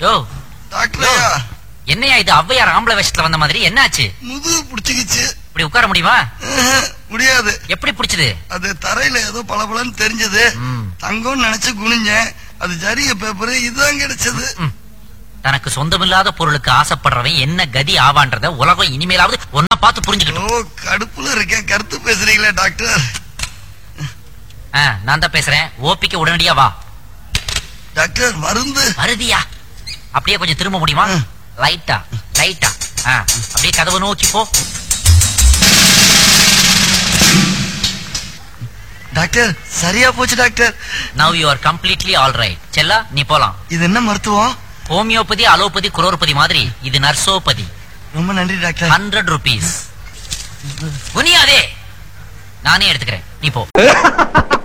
யோ doctor ஐயா என்னையா இது ஔவையார் ஆம்பளை வேஷத்துல வந்த மாதிரி என்னாச்சு முதுகு புடிச்சுக்கிச்சு இப்படி உட்கார முடியுமா ஆஹ், முடியாது எப்படி பிடிச்சது அது தரையில ஏதோ பளபளன்னு தெரிஞ்சது ம். தங்கம்னு நினைச்சு குனிஞ்சேன் அது ஜரிய பேப்பர் இதுதான் கிடைச்சது ம். தனக்கு சொந்தமில்லாத பொருளுக்கு ஆசைப்படுறவன் என்ன கதி ஆவான்றத உலகம் இனிமேலாவது ஒன்னா பார்த்து புரிஞ்சுக்கணும் ஓ கடுப்புல இருக்கேன் கருத்து பேசுறீங்களே டாக்டர் ஆ, நான் தான் பேசுறேன் ஓபிக்கு உடனடியா வா டாக்டர் மருந்து வருதியா அப்படியே கொஞ்சம் திரும்ப முடியுமா ம். லைட்டா லைட்டா ஆ, அப்படியே கதவை நோக்கி போ டாக்டர் சரியா போச்சு doctor now you are completely all right செல்லா நீ போலாம் இது என்ன மருத்துவம் ஹோமியோபதி அலோபதி குரோர்பதி மாதிரி இது நர்சோபதி ரொம்ப நன்றி டாக்டர் ஹண்ட்ரட் ருபீஸ் குனியாதே நானே எடுத்துக்கிறேன் நீ போ